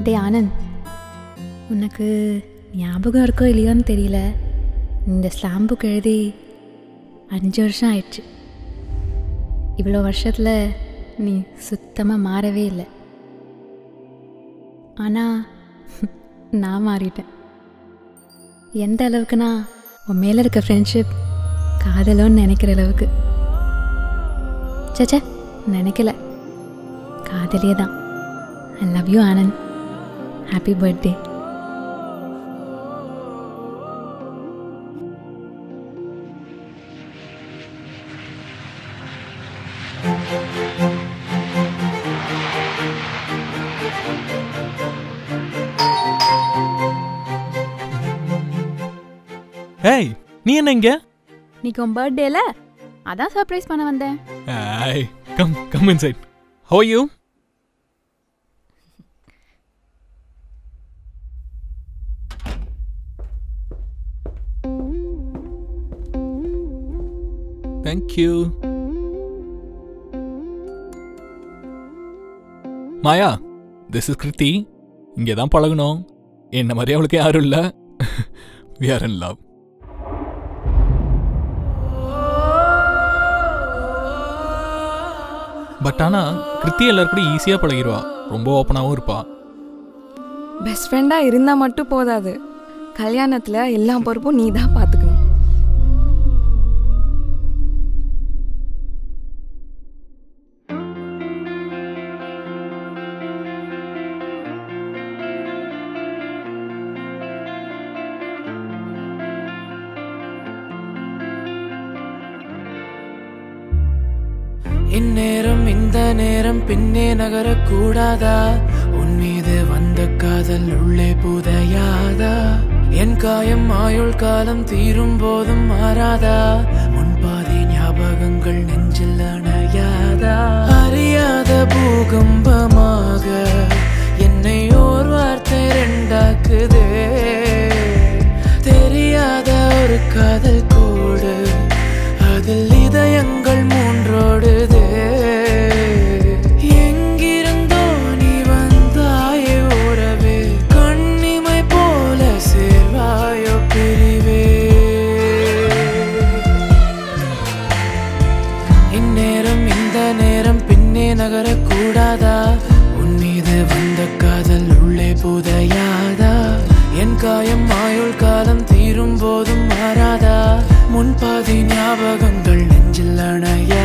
டே ஆனந்த் உனக்கு ஞாபகம் இருக்கோ இல்லையோன்னு தெரியல இந்த ஸ்லாம் புக் எழுதி அஞ்சு வருஷம் ஆயிடுச்சு இவ்வளோ வருஷத்தில் நீ சுத்தமாக மாறவே இல்லை ஆனால் நான் மாறிட்டேன் எந்த அளவுக்குனா உன் மேலே இருக்க ஃப்ரெண்ட்ஷிப் காதலோன்னு நினைக்கிற அளவுக்கு சச்சே நினைக்கல காதலியே தான் I love you Anand happy birthday ஏய் நீ என்ன இங்க இன்னைக்கு உன் பர்த்டேல அதான் சர்ப்ரைஸ் பண்ண வந்தேன் I come come inside how you thank you Maya this is Kriti இங்கே தான் பழகணும் என்ன மாதிரி அவளுக்கு யாரும் இல்லை we are in love but ஆனால் கிருத்தி எல்லாரும் கூட ஈஸியாக பழகிடுவா ரொம்ப ஓப்பனாகவும் இருப்பா பெஸ்ட் ஃப்ரெண்டாக இருந்தால் மட்டும் போதாது கல்யாணத்தில் எல்லா பொறுப்பும் நீ தான் பார்த்துக்கணும் இந்நேரம் இந்த நேரம் பின்னே நகரக்கூடாதா உன் மீது வந்த காதல் உள்ளே புதையாதா என் காயம் ஆயுள் காலம் தீரும் போதும் மாறாதா முன்பாதி ஞாபகங்கள் நெஞ்சில் அணையாதா அறியாத பூகம்பமாக என்னை ஓர் வார்த்தை ரெண்டாக்குதே தெரியாத ஒரு காதல் கோடு அதில் இதயங்கள் மூன்றோடுதே எங்கிருந்தோ நீ வந்தாயே உறவே கண்ணிமை போல சேர்வாயோ பிரிவே இந்நேரம் இந்த நேரம் பின்னே நகரக்கூடாதா உன் மீது வந்த காதல் உள்ளே புதையாதா என் காயம் ஆயுள் காலம் தீரும் போதும் மாறாதா முன்பாதி ஞாபகங்கள் நெஞ்சில் அணைய